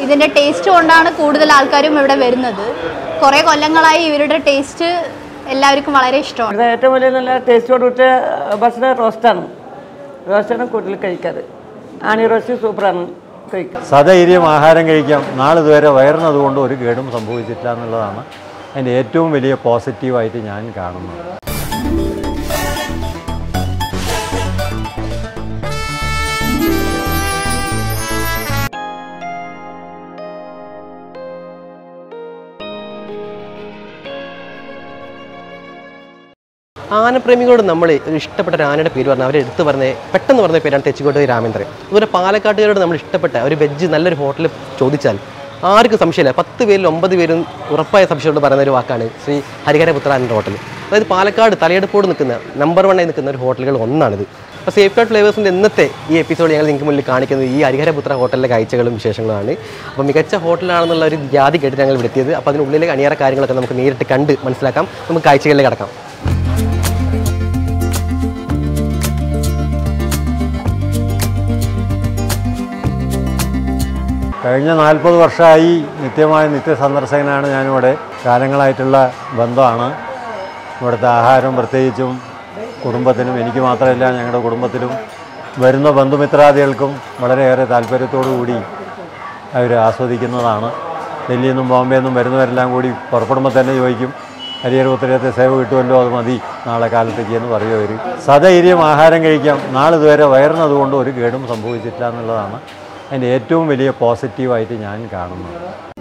ഇതിൻ്റെ ടേസ്റ്റ് കൊണ്ടാണ് കൂടുതൽ ആൾക്കാരും ഇവിടെ വരുന്നത് കുറേ കൊല്ലങ്ങളായി ഇവരുടെ ടേസ്റ്റ് എല്ലാവർക്കും വളരെ ഇഷ്ടമാണ് ഇവിടുത്തെ ഏറ്റവും വലിയ നല്ല ടേസ്റ്റോട് കൂട്ടിയ ഭക്ഷണം റോസ്റ്റാണ് റോസ്റ്റാണ് കൂടുതൽ കഴിക്കാറ് ആണി റോസ്റ്റ് സൂപ്പറാണ് കഴിക്കുക സധൈര്യം ആഹാരം കഴിക്കാം നാളിതുവരെ വയറിനതുകൊണ്ട് ഒരു കേടും സംഭവിച്ചിട്ടില്ല എന്നുള്ളതാണ് അതിൻ്റെ ഏറ്റവും വലിയ പോസിറ്റീവായിട്ട് ഞാൻ കാണുന്നത് ആനപ്രേമികളോട് നമ്മൾ ഒരു ഇഷ്ടപ്പെട്ട ഒരു ആനയുടെ പേര് പറഞ്ഞാൽ അവർ എടുത്ത് പറഞ്ഞ പെട്ടെന്ന് പറഞ്ഞ പേരാണ് തെച്ചിക്കോട്ട് രാമേന്ദ്രൻ അതുപോലെ പാലക്കാട്ടുകാരോട് നമ്മൾ ഇഷ്ടപ്പെട്ട ഒരു വെജ് നല്ലൊരു ഹോട്ടലിൽ ചോദിച്ചാൽ ആർക്കും സംശയമില്ല പത്ത് പേരിൽ ഒമ്പത് പേരും ഉറപ്പായ സംശയത്തോട് പറയുന്ന ഒരു വാക്കാണ് ശ്രീ ഹരിഹരപുത്രാനൻ്റെ ഹോട്ടൽ അതായത് പാലക്കാട് തലയെടുപ്പോട് നിൽക്കുന്ന നമ്പർ വണ്ണായി നിൽക്കുന്ന ഒരു ഹോട്ടലുകൾ ഒന്നാണിത് അപ്പോൾ സേഫ് ഗാർഡ് ഫ്ലേവേഴ്സിൻ്റെ ഇന്നത്തെ ഈ എപ്പിസോഡ് ഞങ്ങൾ നിങ്ങൾക്ക് മുന്നിൽ കാണിക്കുന്നത് ഈ ഹരിഹരപുത്ര ഹോട്ടലിലെ കാഴ്ചകളും വിശേഷങ്ങളുമാണ് അപ്പോൾ മികച്ച ഹോട്ടലാണെന്നുള്ള ഒരു ഖ്യാതി കേട്ട് ഞങ്ങൾ ഇവിടെ എത്തിയത് അപ്പോൾ അതിനുള്ളിലെ അണിയറ കാര്യങ്ങളൊക്കെ നമുക്ക് നേരിട്ട് കണ്ട് മനസ്സിലാക്കാം നമുക്ക് കാഴ്ചകളിലേക്ക് കടക്കാം കഴിഞ്ഞ നാൽപ്പത് വർഷമായി നിത്യമായ നിത്യസന്ദർശകനാണ് ഞാനിവിടെ കാലങ്ങളായിട്ടുള്ള ബന്ധമാണ് ഇവിടുത്തെ ആഹാരം പ്രത്യേകിച്ചും കുടുംബത്തിനും എനിക്ക് മാത്രമല്ല ഞങ്ങളുടെ കുടുംബത്തിലും വരുന്ന ബന്ധുമിത്രാദികൾക്കും വളരെയേറെ താല്പര്യത്തോടു കൂടി അവർ ആസ്വദിക്കുന്നതാണ് ഡൽഹിയിൽ നിന്നും ബോംബെ നിന്നും വരുന്നവരെല്ലാം കൂടി പുറപ്പെടുമ്പോൾ തന്നെ ചോദിക്കും ഹരിഹരപുത്രത്തെ സേവ കിട്ടുമല്ലോ അത് മതി നാളെ കാലത്തേക്ക് എന്ന് പറയും അവർ സധൈര്യം ആഹാരം കഴിക്കാം നാളിതുവരെ വയറിനതുകൊണ്ട് ഒരു കേടും സംഭവിച്ചിട്ടില്ല എന്നുള്ളതാണ് അതിൻ്റെ ഏറ്റവും വലിയ പോസിറ്റീവായിട്ട് ഞാൻ കാണുന്നത്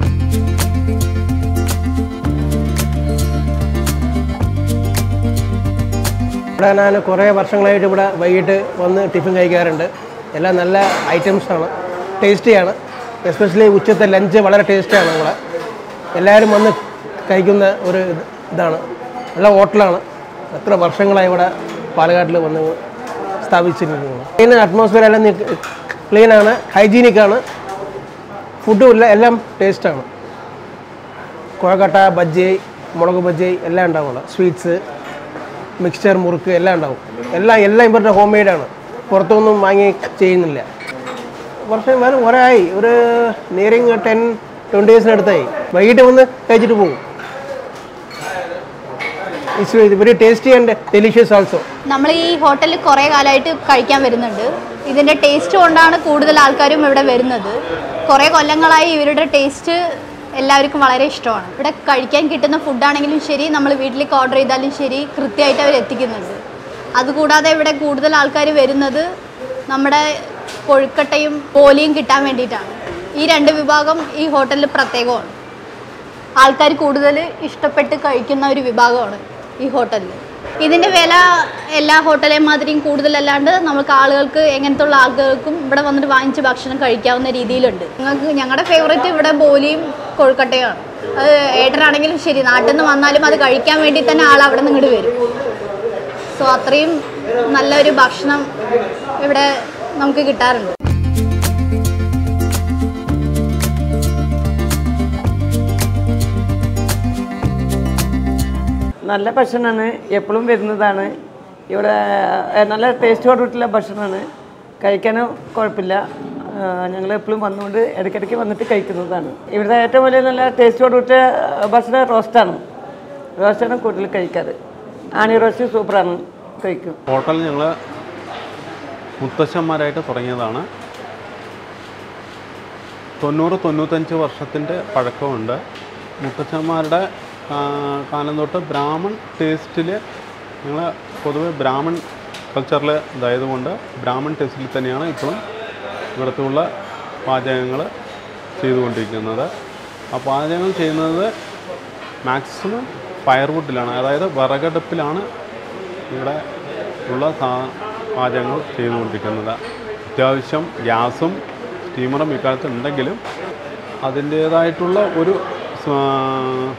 ഇവിടെ ഞാൻ കുറേ വർഷങ്ങളായിട്ട് ഇവിടെ വൈകിട്ട് വന്ന് ടിഫിൻ കഴിക്കാറുണ്ട് എല്ലാം നല്ല ഐറ്റംസാണ് ടേസ്റ്റിയാണ് എസ്പെഷ്യലി ഉച്ചത്തെ ലഞ്ച് വളരെ ടേസ്റ്റിയാണ് ഇവിടെ എല്ലാവരും വന്ന് കഴിക്കുന്ന ഒരു ഇത് ഇതാണ് നല്ല ഹോട്ടലാണ് എത്ര വർഷങ്ങളായി ഇവിടെ പാലക്കാട്ടിൽ വന്ന് സ്ഥാപിച്ചിരിക്കുന്നത് ക്ലീൻ അറ്റ്മോസ്ഫിയർ എല്ലാം ക്ലീനാണ് ഹൈജീനിക്കാണ് ഫുഡും ഇല്ല എല്ലാം ടേസ്റ്റാണ് കുഴക്കട്ട ബജ്ജി മുളക് ബജ്ജി എല്ലാം ഉണ്ടാവും ഇവിടെ സ്വീറ്റ്സ് മിക്സ്ചർ മുറുക്ക് എല്ലാം ഉണ്ടാവും എല്ലാം എല്ലാം ഇവരുടെ ഹോം മെയ്ഡാണ് പുറത്തൊന്നും വാങ്ങി ചെയ്യുന്നില്ല വർഷം വേറെ കുറേ ആയി ഒരു നിയറിങ് ടെൻ ട്വൻറ്റി ഡേയ്സിനടുത്തായി വൈകിട്ട് വന്ന് കഴിച്ചിട്ട് പോകും it's very tasty and delicious also നമ്മൾ ഈ ഹോട്ടലിൽ കുറേ കാലമായിട്ട് കഴിക്കാൻ വരുന്നുണ്ട് ഇതിൻ്റെ ടേസ്റ്റ് കൊണ്ടാണ് കൂടുതൽ ആൾക്കാരും ഇവിടെ വരുന്നത് കുറേ കൊല്ലങ്ങളായി ഇവരുടെ ടേസ്റ്റ് എല്ലാവർക്കും വളരെ ഇഷ്ടമാണ് ഇവിടെ കഴിക്കാൻ കിട്ടുന്ന ഫുഡാണെങ്കിലും ശരി നമ്മൾ വീട്ടിലേക്ക് ഓർഡർ ചെയ്താലും ശരി കൃത്യമായിട്ട് അവർ എത്തിക്കുന്നുണ്ട് അതുകൂടാതെ ഇവിടെ കൂടുതൽ ആൾക്കാർ വരുന്നത് നമ്മുടെ കൊഴുക്കട്ടയും പോലിയും കിട്ടാൻ വേണ്ടിയിട്ടാണ് ഈ രണ്ട് വിഭാഗം ഈ ഹോട്ടലിൽ പ്രത്യേകമാണ് ആൾക്കാർ കൂടുതൽ ഇഷ്ടപ്പെട്ട് കഴിക്കുന്ന ഒരു വിഭാഗമാണ് ഈ ഹോട്ടലിൽ ഇതിൻ്റെ വില എല്ലാ ഹോട്ടലെ മാതിരിയും കൂടുതലല്ലാണ്ട് നമുക്ക് ആളുകൾക്ക് എങ്ങനത്തെ ഉള്ള ആളുകൾക്കും ഇവിടെ വന്നിട്ട് വാങ്ങിച്ച് ഭക്ഷണം കഴിക്കാവുന്ന രീതിയിലുണ്ട് ഞങ്ങൾക്ക് ഞങ്ങളുടെ ഫേവറേറ്റ് ഇവിടെ ബോലിയും കൊഴുക്കട്ടയാണ് അത് ഏട്ടനാണെങ്കിലും ശരി നാട്ടിൽ നിന്ന് വന്നാലും അത് കഴിക്കാൻ വേണ്ടി തന്നെ ആൾ അവിടെ നിന്ന് ഇങ്ങോട്ട് വരും സോ അത്രയും നല്ലൊരു ഭക്ഷണം ഇവിടെ നമുക്ക് കിട്ടാറുണ്ട് നല്ല ഭക്ഷണമാണ് എപ്പോഴും വരുന്നതാണ് ഇവിടെ ഏഹ്, നല്ല ടേസ്റ്റോടുകൂടിയുള്ള ഭക്ഷണമാണ് കഴിക്കാനും കുഴപ്പമില്ല ഞങ്ങൾ എപ്പോഴും വന്നുകൊണ്ട് ഇടയ്ക്കിടയ്ക്ക് വന്നിട്ട് കഴിക്കുന്നതാണ് ഇവിടുത്തെ ഏറ്റവും വലിയ നല്ല ടേസ്റ്റോടുകൂടിയ ഭക്ഷണം റോസ്റ്റാണ് റോസ്റ്റാണ് കൂടുതൽ കഴിക്കാറ് ആണി റോസ്റ്റ് സൂപ്പറാണ് കഴിക്കും ഹോട്ടൽ ഞങ്ങൾ മുത്തശ്ശന്മാരായിട്ട് തുടങ്ങിയതാണ് തൊണ്ണൂറ് തൊണ്ണൂറ്റഞ്ച് വർഷത്തിൻ്റെ പഴക്കമുണ്ട് മുത്തച്ഛന്മാരുടെ ആ, കാലം തൊട്ട് ബ്രാഹ്മൺ ടേസ്റ്റിൽ ഞങ്ങൾ പൊതുവെ ബ്രാഹ്മൺ കൾച്ചറിൽ ഇതായതുകൊണ്ട് ബ്രാഹ്മൺ ടേസ്റ്റിൽ തന്നെയാണ് ഇപ്പോഴും ഇവിടുത്തെ ഉള്ള പാചകങ്ങൾ ചെയ്തുകൊണ്ടിരിക്കുന്നത് ആ പാചകം ചെയ്യുന്നത് മാക്സിമം ഫയർവുഡിലാണ് അതായത് വിറകടുപ്പിലാണ് ഇവിടെ ഉള്ള സാ പാചകങ്ങൾ ചെയ്തുകൊണ്ടിരിക്കുന്നത് അത്യാവശ്യം ഗ്യാസും സ്റ്റീമറും ഇക്കാലത്ത് ഉണ്ടെങ്കിലും അതിൻ്റേതായിട്ടുള്ള ഒരു സ്വാ-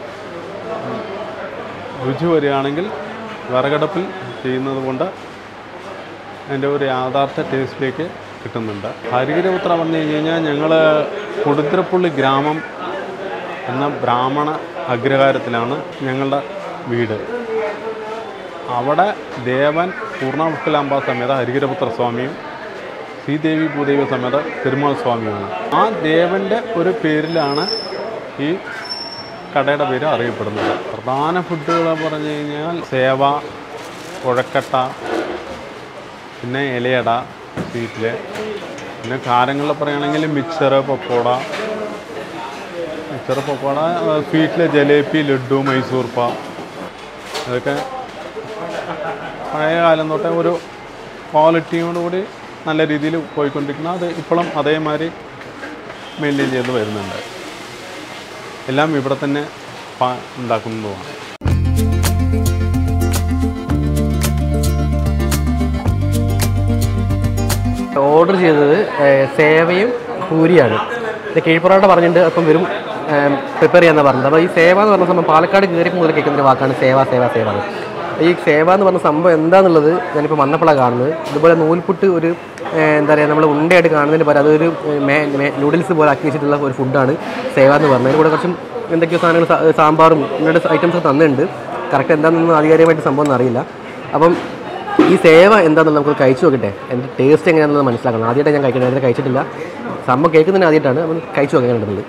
രുചി വരികയാണെങ്കിൽ വിറകടുപ്പിൽ ചെയ്യുന്നത് കൊണ്ട് അതിൻ്റെ ഒരു യാഥാർത്ഥ ടേസ്റ്റിലേക്ക് കിട്ടുന്നുണ്ട് ഹരിഹരപുത്ര പറഞ്ഞു കഴിഞ്ഞ് കഴിഞ്ഞാൽ ഞങ്ങൾ കൊടുത്തിരപ്പള്ളി ഗ്രാമം എന്ന ബ്രാഹ്മണ അഗ്രഹാരത്തിലാണ് ഞങ്ങളുടെ വീട് അവിടെ ദേവൻ പൂർണ്ണ പുഷ്കലാംബ സമേത ഹരിഹരപുത്ര സ്വാമിയും ശ്രീദേവി ഭൂദേവി സമേത പെരുമാൾ സ്വാമിയാണ് ആ ദേവൻ്റെ ഒരു പേരിലാണ് ഈ കടയുടെ പേര് അറിയപ്പെടുന്നത് പ്രധാന ഫുഡുകൾ പറഞ്ഞു കഴിഞ്ഞാൽ സേവ കുഴക്കട്ട പിന്നെ ഇലയട സ്വീറ്റിൽ പിന്നെ കാരങ്ങളിൽ പറയുകയാണെങ്കിൽ മിക്സർ പക്കോട മിക്സർ പക്കോട സ്വീറ്റിൽ ജലേബി ലഡു മൈസൂർ പാ അതൊക്കെ പഴയ കാലം തൊട്ടേ ഒരു ക്വാളിറ്റിയോടുകൂടി നല്ല രീതിയിൽ പോയിക്കൊണ്ടിരിക്കുന്ന അത് ഇപ്പോഴും അതേമാതിരി മെയിൻറ്റെയിൻ ചെയ്ത് വരുന്നുണ്ട് എല്ലാം ഇവിടെ തന്നെ പാ- ഉണ്ടാക്കുന്നതുമാണ് ഓർഡർ ചെയ്തത് ഏഹ്, സേവയും പൂരിയാണ് ഇത് കീഴ്പ്പൊറോട്ട പറഞ്ഞിട്ടുണ്ട് അപ്പം വരും പ്രിപ്പയർ ചെയ്യാന്നാണ് പറഞ്ഞത് അപ്പോൾ ഈ സേവ എന്ന് പറഞ്ഞ സംഭവം പാലക്കാട് കയറി മുതൽ കേൾക്കുന്ന ഒരു വാക്കാണ് സേവ സേവ സേവ എന്ന്. ഈ സേവ എന്ന് പറഞ്ഞ സംഭവം എന്താണെന്നുള്ളത് ഞാനിപ്പോൾ വന്നപ്പോഴാണ് കാണുന്നത് ഇതുപോലെ നൂൽപുട്ട് ഒരു ഏഹ്, എന്താ പറയുക നമ്മൾ ഉണ്ടയായിട്ട് കാണുന്നതിന് പകരം അതൊരു നൂഡിൽസ് പോലെ ആക്കി വെച്ചിട്ടുള്ള ഒരു ഫുഡാണ് സേവ എന്ന് പറഞ്ഞത് അതിന് കൂടെ കുറച്ചും എന്തൊക്കെയോ സാധനങ്ങൾ സാ- സാമ്പാറും ഇങ്ങനത്തെ ഐറ്റംസ് ഒക്കെ തന്നിട്ടുണ്ട് കറക്റ്റ് എന്താണെന്നൊന്നും ആധികാരികമായിട്ട് സംഭവം ഒന്നും അറിയില്ല അപ്പം ഈ സേവ എന്താണെന്ന് നമുക്ക് കഴിച്ചു നോക്കട്ടെ എൻ്റെ ടേസ്റ്റ് എങ്ങനെയാണെന്ന് മനസ്സിലാക്കണം ആദ്യമായിട്ട് ഞാൻ കഴിക്കുന്നത് നേരത്തെ കഴിച്ചിട്ടില്ല സംഭവം കേൾക്കുന്നതിന് ആദ്യമായിട്ടാണ് അപ്പം കഴിച്ചു നോക്കാൻ കണ്ടിട്ടുണ്ട്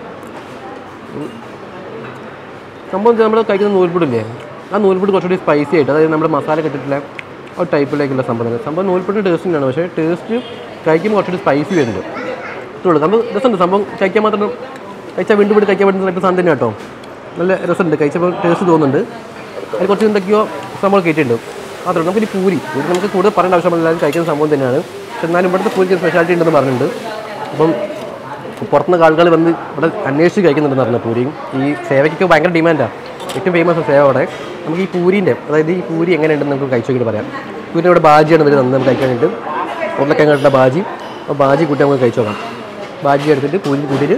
സംഭവം നമ്മൾ കഴിക്കുന്ന നൂൽപുടില്ലേ ആ നൂൽപുട്ട് കുറച്ചുകൂടി സ്പൈസി ആയിട്ട് അതായത് നമ്മുടെ മസാല കിട്ടിയിട്ടുള്ള ആ ഒരു ടൈപ്പിലേക്കുള്ള സംഭവം തന്നെ സംഭവം നൂൽപുട്ടിൻ്റെ ടേസ്റ്റ് തന്നെയാണ് പക്ഷേ ടേസ്റ്റ് കഴിക്കുമ്പോൾ കുറച്ചുകൂടി സ്പൈസി വരുന്നുണ്ട് ഇത്രയുള്ളൂ സംഭവം രസമുണ്ട് സംഭവം കഴിക്കാൻ മാത്രം കഴിച്ചാൽ വീണ്ടും വീണ്ടും കഴിക്കാൻ പറ്റുന്ന ടൈപ്പ് സാധനം തന്നെ കേട്ടോ നല്ല രസമുണ്ട് കഴിച്ചപ്പോൾ ടേസ്റ്റ് തോന്നുന്നുണ്ട് അതിൽ കുറച്ച് എന്തൊക്കെയോ സംഭവം കയറ്റിയിട്ടുണ്ട് മാത്രമല്ല നമുക്കിനി പൂരി പൂരി നമുക്ക് കൂടുതൽ പറയേണ്ട ആവശ്യമില്ല എല്ലാവരും കഴിക്കുന്ന സംഭവം തന്നെയാണ് പക്ഷെ എന്നാലും ഇവിടുത്തെ പൂരിക്ക് സ്പെഷ്യാലിറ്റി ഉണ്ടെന്ന് പറഞ്ഞിട്ടുണ്ട് അപ്പം പുറത്തുനിന്ന് ആളുകൾ വന്ന് ഇവിടെ അന്വേഷിച്ച് കഴിക്കുന്നുണ്ടെന്ന് പറഞ്ഞു പൂരിയും ഈ സേവയ്ക്കൊക്കെ ഭയങ്കര ഡിമാൻഡാണ് ഏറ്റവും ഫേമസ് സേവ അവിടെ നമുക്ക് ഈ പൂരീൻ്റെ അതായത് ഈ പൂരി എങ്ങനെയുണ്ടെന്ന് നമുക്ക് കഴിച്ചു നോക്കിയിട്ട് പറയാം പൂരിൻ്റെ ഇവിടെ ബാജിയാണ് ഇവർ തന്നെ നമുക്ക് കഴിക്കാനായിട്ട് ഉരുളക്കിഴങ്ങായിട്ടുള്ള ബാജി അപ്പോൾ ബാജി കൂട്ടി നമുക്ക് കഴിച്ചു നോക്കാം ബാജി എടുത്തിട്ട് പൂരി കൂട്ടിയിട്ട്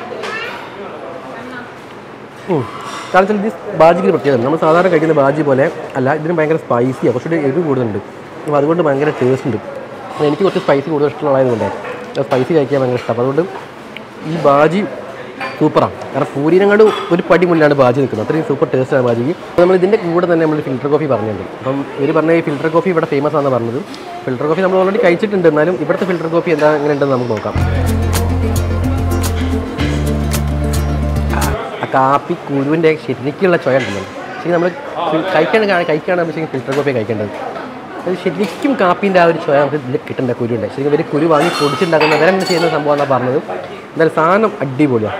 ഉം. കാരണം വെച്ചാൽ ഇത് ബാജിക്ക് ഒരു പ്രത്യേകത നമ്മൾ സാധാരണ കഴിക്കുന്ന ബാജി പോലെ അല്ല ഇതിന് ഭയങ്കര സ്പൈസിയാണ് കുറച്ചുകൂടി എരിവ് കൂടുതലുണ്ട് അപ്പോൾ അതുകൊണ്ട് ഭയങ്കര ടേസ്റ്റ് ഉണ്ട് അപ്പോൾ എനിക്ക് കുറച്ച് സ്പൈസി കൂടുതൽ ഇഷ്ടമുള്ളതായതുകൊണ്ട് സ്പൈസി കഴിക്കാൻ ഭയങ്കര ഇഷ്ടം അപ്പോൾ അതുകൊണ്ട് ഈ ബാജി സൂപ്പറാണ് കാരണം പൂരിനങ്ങാട് ഒരു പടി മുന്നാണ് ബാജി നിൽക്കുന്നത് അത്രയും സൂപ്പർ ടേസ്റ്റാണ് ബാജിക്ക് അപ്പോൾ നമ്മൾ ഇതിൻ്റെ കൂടെ തന്നെ നമ്മൾ ഫിൽറ്റർ കോഫി പറഞ്ഞിട്ടുണ്ട് അപ്പം ഇവർ പറഞ്ഞ ഈ ഫിൽറ്റർ കോഫി ഇവിടെ ഫേമസ് ആണെന്ന് പറഞ്ഞത് ഫിൽറ്റർ കോഫി നമ്മൾ ഓൾറെഡി കഴിച്ചിട്ടുണ്ട് എന്നാലും ഇവിടുത്തെ ഫിൽറ്റർ കോഫി എന്താ എങ്ങനെ ഉണ്ടെന്ന് നമുക്ക് നോക്കാം ആ കാപ്പി കുരുവിൻ്റെ ശരിക്കുള്ള ചൊയ ഉണ്ടല്ലോ ശരിക്കും നമ്മൾ കഴിക്കണം കഴിക്കുകയാണ് നമ്മൾ ശരിക്കും ഫിൽറ്റർ കോഫി കഴിക്കേണ്ടത് അത് ശരിക്കും കാപ്പീൻ്റെ ആ ഒരു ചൊയ നമുക്ക് ഇതിൽ കിട്ടേണ്ട കുരുണ്ട് ശരിക്കും ഇവർ കുരു വാങ്ങി പൊടിച്ചുണ്ടാക്കുന്ന വേറെ എന്ത് ചെയ്യുന്ന സംഭവമാണ് പറഞ്ഞത് എന്തായാലും സാധനം അടിപൊളിയാണ്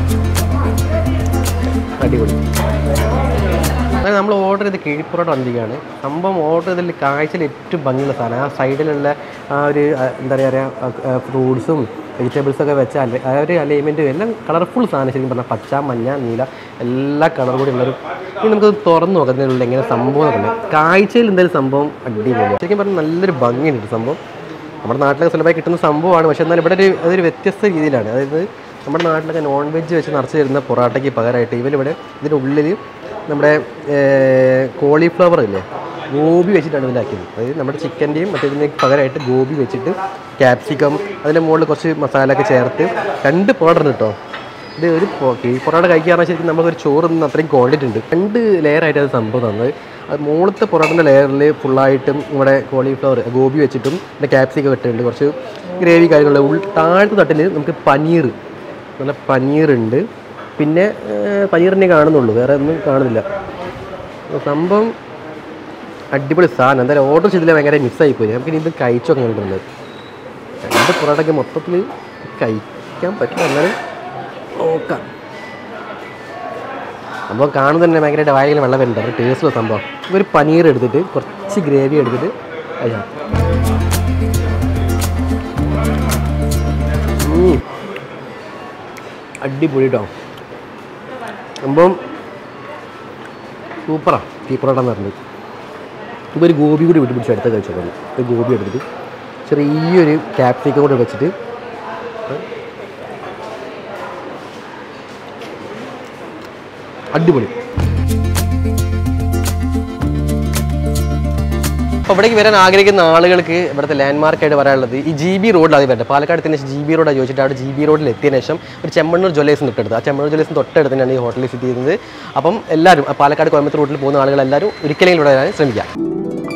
അടിപൊളി അങ്ങനെ നമ്മൾ ഓർഡർ ചെയ്ത് കീഴ്പ്പുറോട്ട് വന്നിരിക്കുകയാണ് സംഭവം ഓർഡർ ചെയ്തതിൽ കാഴ്ചയിൽ ഏറ്റവും ഭംഗിയുള്ള സാധനം ആ സൈഡിലുള്ള ആ ഒരു ആ, എന്താ പറയുക ഫ്രൂട്ട്സും വെജിറ്റബിൾസൊക്കെ വെച്ച അല്ല ആ ഒരു അലൈൻമെൻറ്റും എല്ലാം കളർഫുൾ സാധനം ശരിക്കും പറഞ്ഞാൽ പച്ച മഞ്ഞ നീല എല്ലാ കളർ കൂടി ഉള്ളൊരു ഇനി നമുക്ക് തുറന്ന് നോക്കുന്നതിനുള്ള എങ്ങനെ സംഭവം നോക്കുന്നത് കാഴ്ചയിൽ എന്തായാലും സംഭവം അടിപൊളിയാണ് ശരിക്കും പറഞ്ഞാൽ നല്ലൊരു ഭംഗിയുണ്ട് സംഭവം നമ്മുടെ നാട്ടിലൊക്കെ സുലഭമായി കിട്ടുന്ന സംഭവമാണ് പക്ഷേ എന്നാൽ ഇവിടെ ഒരു അതൊരു വ്യത്യസ്ത രീതിയിലാണ് അതായത് നമ്മുടെ നാട്ടിലൊക്കെ നോൺ വെജ് വെച്ച് നിറച്ച് തരുന്ന പൊറാട്ടയ്ക്ക് പകരമായിട്ട് ഇവരിവിടെ ഇതിൻ്റെ ഉള്ളിൽ നമ്മുടെ കോളിഫ്ലവർ ഇല്ലേ ഗോബി വെച്ചിട്ടാണ് ഇതിലാക്കിയത് അതായത് നമ്മുടെ ചിക്കൻ്റെയും മറ്റേതിൻ്റെ പകരമായിട്ട് ഗോബി വെച്ചിട്ട് ക്യാപ്സിക്കം അതിൻ്റെ മുകളിൽ കുറച്ച് മസാല ഒക്കെ ചേർത്ത് രണ്ട് പൗഡർ കേട്ടോ ഇത് ഒരു പൊ- ഈ പൊറോട്ട കഴിക്കാറ് ശരിക്കും നമുക്കൊരു ചോറ് നിന്ന് അത്രയും ക്വാണ്ടിറ്റി ഉണ്ട് രണ്ട് ലെയറായിട്ട് അത് സംഭവം തന്നത് അത് മുകളത്തെ പൊറോട്ടൻ്റെ ലെയറിൽ ഫുള്ളായിട്ടും നമ്മുടെ കോളിഫ്ലവർ ഗോബി വെച്ചിട്ടും പിന്നെ ക്യാപ്സിക്കം ഇട്ടിട്ടുണ്ട് കുറച്ച് ഗ്രേവി കാര്യങ്ങൾ ഉൾ താഴത്തെ തട്ടിൽ നമുക്ക് പനീർ നല്ല പനീറുണ്ട് പിന്നെ ഏഹ്, പനീറിനെ കാണുന്നുള്ളൂ വേറെ ഒന്നും കാണുന്നില്ല സംഭവം അടിപൊളി സാധനം എന്തായാലും ഓർഡർ ചെയ്തില്ല ഭയങ്കര മിസ്സായി പോയി നമുക്ക് ഇനി ഇത് കഴിച്ചൊക്കെ കണ്ടിട്ടുണ്ട് രണ്ട് പൊറോട്ടയ്ക്ക് മൊത്തത്തിൽ കഴിക്കാൻ പറ്റില്ല എന്നാലും നോക്കാം സംഭവം കാണുന്നത് തന്നെ ഭയങ്കരമായിട്ട് വായിൽ വെള്ളം വരുന്നുണ്ട് ഒരു ടേസ്റ്റുള്ള സംഭവം ഒരു പനീർ എടുത്തിട്ട് കുറച്ച് ഗ്രേവി എടുത്തിട്ട് കഴിക്കാം ഉം. അടിപൊളി കേട്ടോ സംഭവം സൂപ്പറാണ് ഈ പൊറോട്ട എന്ന് പറഞ്ഞത് ഇപ്പോൾ ഒരു ഗോപി കൂടി വിട്ട് പിടിച്ച് അടുത്ത കഴിച്ചോ ഒരു ഗോപി എടുത്തിട്ട് ചെറിയൊരു ക്യാപ്സിക്കം കൂടെ വെച്ചിട്ട് അടിപൊളി അപ്പോൾ ഇവിടേക്ക് വരാൻ ആഗ്രഹിക്കുന്ന ആളുകൾക്ക് ഇവിടുത്തെ ലാൻഡ്മാർക്കായിട്ട് പറയാനുള്ളത് ഈ ജി ബി റോഡിൽ ആദ്യം വരട്ടെ പാലക്കാട് തന്നെ ജി ബി റോഡാണ് ചോദിച്ചിട്ട് അവിടെ ജി ബി റോഡിൽ എത്തിയതിനു ശേഷം ഒരു ചെമ്മണ്ണൂർ ജ്വല്ലേഴ്സിന് തൊട്ടടുത്ത് ആ ചെമ്മണ്ണൂർ ജ്വല്ലേഴ്സിന് തൊട്ടടുത്ത് തന്നെയാണ് ഈ ഹോട്ടലിൽ സിറ്റി ചെയ്യുന്നത് അപ്പം എല്ലാവരും ആ പാലക്കാട് കോയമ്പത്തൂർ റൂട്ടിൽ പോകുന്ന ആളുകൾ എല്ലാവരും ഒരിക്കലെങ്കിലും ഇവിടെ വരാൻ ശ്രമിക്കാം